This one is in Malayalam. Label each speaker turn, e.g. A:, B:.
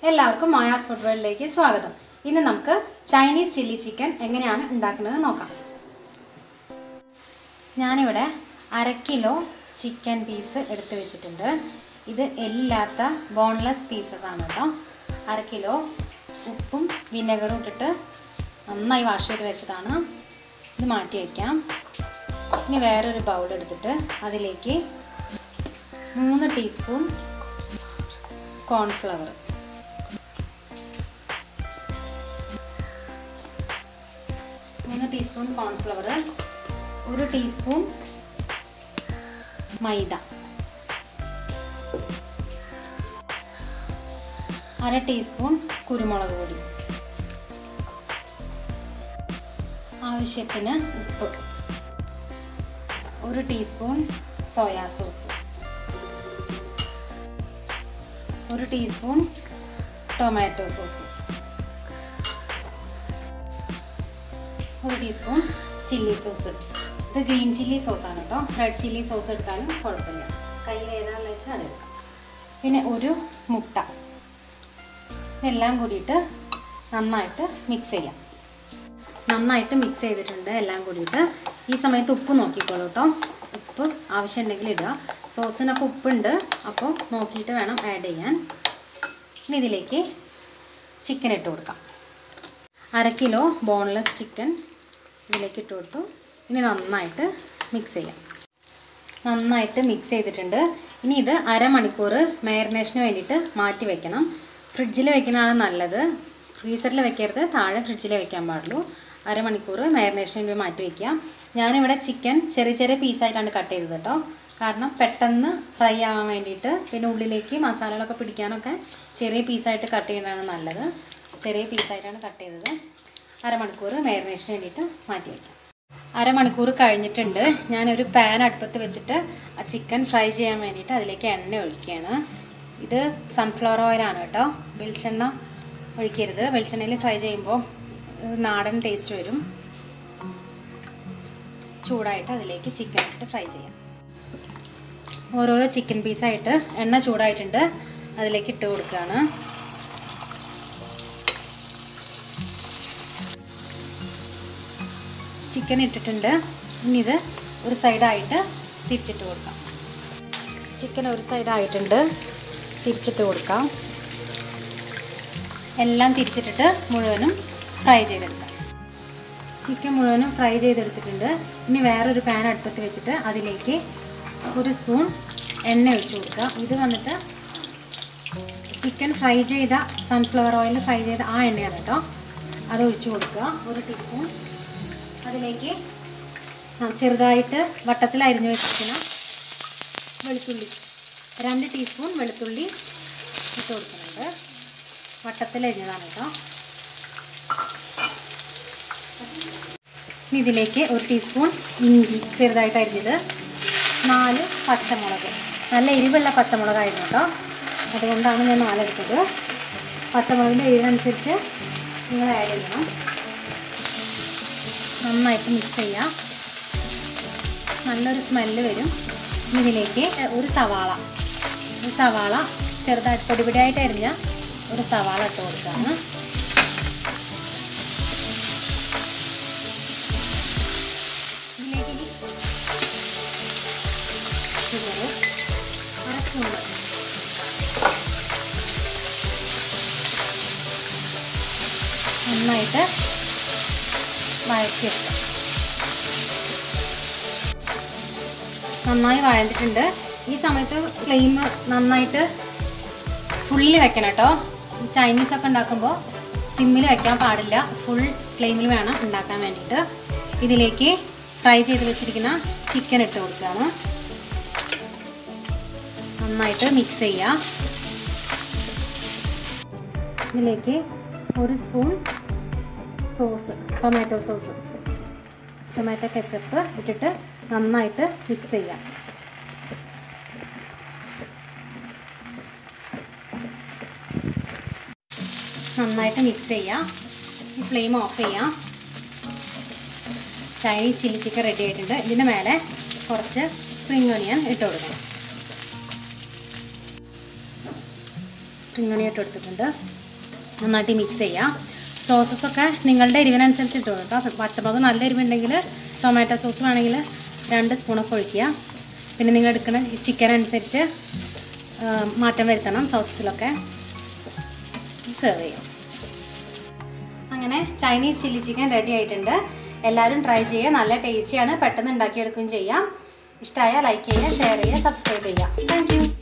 A: എല്ലാവർക്കും മായാസ് ഫുഡ് വേൾഡിലേക്ക് സ്വാഗതം ഇന്ന് നമുക്ക് ചൈനീസ് ചില്ലി ചിക്കൻ എങ്ങനെയാണ് ഉണ്ടാക്കുന്നത് നോക്കാം ഞാനിവിടെ അര കിലോ ചിക്കൻ പീസ് എടുത്ത് വെച്ചിട്ടുണ്ട് ഇത് എല്ലില്ലാത്ത ബോൺലെസ് പീസസ് ആണ് കേട്ടോ അര കിലോ ഉപ്പും വിനെഗറും ഇട്ടിട്ട് നന്നായി വാഷ് ചെയ്ത് വെച്ചതാണ് ഇത് മാറ്റി വയ്ക്കാം ഇനി വേറൊരു ബൗൾ എടുത്തിട്ട് അതിലേക്ക് മൂന്ന് ടീസ്പൂൺ കോൺഫ്ലവർ മൂന്ന് ടീസ്പൂൺ കോൺഫ്ലവർ ഒരു ടീസ്പൂൺ മൈദ അര ടീസ്പൂൺ കുരുമുളക് പൊടി ആവശ്യത്തിന് ഉപ്പ് ഒരു ടീസ്പൂൺ സോയാ സോസ് ഒരു ടീസ്പൂൺ ടൊമാറ്റോ സോസ് ഒരു ടീസ്പൂൺ ചില്ലി സോസ് ഇത് ഗ്രീൻ ചില്ലി സോസാണ് കേട്ടോ റെഡ് ചില്ലി സോസ് എടുത്താലും കുഴപ്പമില്ല കയ്യിൽ ഏതാണെന്ന് വെച്ചാൽ അത് എടുക്കാം പിന്നെ ഒരു മുട്ട ഇതെല്ലാം കൂടിയിട്ട് നന്നായിട്ട് മിക്സ് ചെയ്യാം നന്നായിട്ട് മിക്സ് ചെയ്തിട്ടുണ്ട് എല്ലാം കൂടിയിട്ട് ഈ സമയത്ത് ഉപ്പ് നോക്കിക്കോളൂ കേട്ടോ ഉപ്പ് ആവശ്യമുണ്ടെങ്കിൽ ഇടുക സോസിനൊക്കെ ഉപ്പുണ്ട് അപ്പോൾ നോക്കിയിട്ട് വേണം ആഡ് ചെയ്യാൻ ഇനി ഇതിലേക്ക് ചിക്കൻ ഇട്ട് കൊടുക്കാം അര കിലോ ബോൺലെസ് ചിക്കൻ ഇതിലേക്ക് ഇട്ട് കൊടുത്തു ഇനി നന്നായിട്ട് മിക്സ് ചെയ്യാം നന്നായിട്ട് മിക്സ് ചെയ്തിട്ടുണ്ട് ഇനി ഇത് അരമണിക്കൂർ മാരിനേഷന് വേണ്ടിയിട്ട് മാറ്റി വെക്കണം ഫ്രിഡ്ജിൽ വെക്കുന്നതാണ് നല്ലത് ഫ്രീസറിൽ വെക്കരുത് താഴെ ഫ്രിഡ്ജിൽ വെക്കാൻ പാടുള്ളൂ അരമണിക്കൂർ മാരിനേഷന് വേണ്ടി മാറ്റി വയ്ക്കാം ഞാനിവിടെ ചിക്കൻ ചെറിയ ചെറിയ പീസായിട്ടാണ് കട്ട് ചെയ്തത് കേട്ടോ കാരണം പെട്ടെന്ന് ഫ്രൈ ആവാൻ വേണ്ടിയിട്ട് പിന്നെ ഉള്ളിലേക്ക് മസാലകളൊക്കെ പിടിക്കാനൊക്കെ ചെറിയ പീസായിട്ട് കട്ട് ചെയ്യുന്നതാണ് നല്ലത് ചെറിയ പീസായിട്ടാണ് കട്ട് ചെയ്തത് അരമണിക്കൂർ മാരിനേഷന് വേണ്ടിയിട്ട് മാറ്റി വയ്ക്കാം അരമണിക്കൂർ കഴിഞ്ഞിട്ടുണ്ട് ഞാനൊരു പാൻ അടുപ്പത്ത് വെച്ചിട്ട് ആ ചിക്കൻ ഫ്രൈ ചെയ്യാൻ വേണ്ടിയിട്ട് അതിലേക്ക് എണ്ണ ഒഴിക്കുകയാണ് ഇത് സൺഫ്ലവർ ഓയിലാണ് കേട്ടോ വെളിച്ചെണ്ണ ഒഴിക്കരുത് വെളിച്ചെണ്ണയിൽ ഫ്രൈ ചെയ്യുമ്പോൾ നാടൻ ടേസ്റ്റ് വരും ചൂടായിട്ട് അതിലേക്ക് ചിക്കൻ ഇട്ട് ഫ്രൈ ചെയ്യാം ഓരോരോ ചിക്കൻ പീസായിട്ട് എണ്ണ ചൂടായിട്ടുണ്ട് അതിലേക്ക് ഇട്ട് കൊടുക്കുകയാണ് ചിക്കൻ ഇട്ടിട്ടുണ്ട് ഇനി ഇത് ഒരു സൈഡായിട്ട് തിരിച്ചിട്ട് കൊടുക്കാം ചിക്കൻ ഒരു സൈഡായിട്ടുണ്ട് തിരിച്ചിട്ട് കൊടുക്കാം എല്ലാം തിരിച്ചിട്ടിട്ട് മുഴുവനും ഫ്രൈ ചെയ്തെടുക്കാം ചിക്കൻ മുഴുവനും ഫ്രൈ ചെയ്തെടുത്തിട്ടുണ്ട് ഇനി വേറൊരു പാൻ അടുപ്പത്ത് വെച്ചിട്ട് അതിലേക്ക് ഒരു സ്പൂൺ എണ്ണ ഒഴിച്ച് കൊടുക്കുക ഇത് വന്നിട്ട് ചിക്കൻ ഫ്രൈ ചെയ്ത സൺഫ്ലവർ ഓയിൽ ഫ്രൈ ചെയ്ത ആ എണ്ണയാണ് കേട്ടോ അത് ഒഴിച്ച് കൊടുക്കുക ഒരു ടീസ്പൂൺ അതിലേക്ക് ചെറുതായിട്ട് വട്ടത്തിൽ അരിഞ്ഞു വെച്ചിരിക്കുന്ന വെളുത്തുള്ളി രണ്ട് ടീസ്പൂൺ വെളുത്തുള്ളി ഇട്ട് കൊടുക്കുന്നുണ്ട് വട്ടത്തിൽ അരിഞ്ഞതാണ് കേട്ടോ ഇനി ഇതിലേക്ക് ഒരു ടീസ്പൂൺ ഇഞ്ചി ചെറുതായിട്ട് അരിഞ്ഞത് നാല് പച്ചമുളക് നല്ല എരിവുള്ള പച്ചമുളകായിരുന്നു കേട്ടോ അതുകൊണ്ടാണ് ഞാൻ നാലെടുത്തത് പച്ചമുളകിൻ്റെ എരിവനുസരിച്ച് നിങ്ങൾ ആഡ് ചെയ്യണം നന്നായിട്ട് മിക്സ് ചെയ്യാം നല്ലൊരു സ്മെല്ല് വരും ഇതിലേക്ക് ഒരു സവാള ഒരു സവാള ചെറുതായിട്ട് പൊടിപൊടിയായിട്ട് അരിഞ്ഞ ഒരു സവാള ഇട്ട് കൊടുക്കുകയാണ് ഇതിലേക്ക് ഷുഗർ അര സ്പൂൺ നന്നായിട്ട് വഴറ്റിയെടുക്കാം നന്നായി വഴണ്ടിട്ടുണ്ട് ഈ സമയത്ത് ഫ്ലെയിം നന്നായിട്ട് ഫുള്ളിൽ വെക്കണം കേട്ടോ ചൈനീസ് ഒക്കെ ഉണ്ടാക്കുമ്പോൾ സിമ്മിൽ വെക്കാൻ പാടില്ല ഫുൾ ഫ്ലെയിമിൽ വേണം ഉണ്ടാക്കാൻ വേണ്ടിയിട്ട് ഇതിലേക്ക് ഫ്രൈ ചെയ്ത് വെച്ചിരിക്കുന്ന ചിക്കൻ ഇട്ട് കൊടുക്കുകയാണ് നന്നായിട്ട് മിക്സ് ചെയ്യുക ഇതിലേക്ക് ഒരു spoon sauce tomato sauce tomato ketchup ഇട്ടിട്ട് നന്നായിട്ട് മിക്സ് ചെയ്യാം നന്നായിട്ട് മിക്സ് ചെയ്യാം ഈ ഫ്ലെയിം ഓഫ് ചെയ്യാം ചൈനീസ് ചില്ലി ചിക്കൻ റെഡി ആയിട്ടുണ്ട് ഇതിൻ്റെ മേലെ കുറച്ച് സ്പ്രിംഗ് ഒനിയൻ ഇട്ട് കൊടുക്കണം സ്പ്രിംഗ് ഒനിയൻ ഇട്ട് കൊടുത്തിട്ടുണ്ട് നന്നായിട്ട് മിക്സ് ചെയ്യുക സോസസ് ഒക്കെ നിങ്ങളുടെ എരിവിനനുസരിച്ച് ഇട്ടു കേട്ടോ പച്ചമുളക് നല്ല എരിവുണ്ടെങ്കിൽ ടൊമാറ്റോ സോസ് വേണമെങ്കിൽ രണ്ട് സ്പൂണൊക്കെ ഒഴിക്കുക പിന്നെ നിങ്ങൾ എടുക്കുന്ന ചിക്കൻ അനുസരിച്ച് ആ, മാറ്റം വരുത്തണം സോസസിലൊക്കെ സെർവ് ചെയ്യും അങ്ങനെ ചൈനീസ് ചില്ലി ചിക്കൻ റെഡി ആയിട്ടുണ്ട് എല്ലാവരും ട്രൈ ചെയ്യുക നല്ല ടേസ്റ്റിയാണ് പെട്ടെന്ന് ഉണ്ടാക്കിയെടുക്കുകയും ചെയ്യാം ഇഷ്ടമായ ലൈക്ക് ചെയ്യുക ഷെയർ ചെയ്യുക സബ്സ്ക്രൈബ് ചെയ്യുക താങ്ക്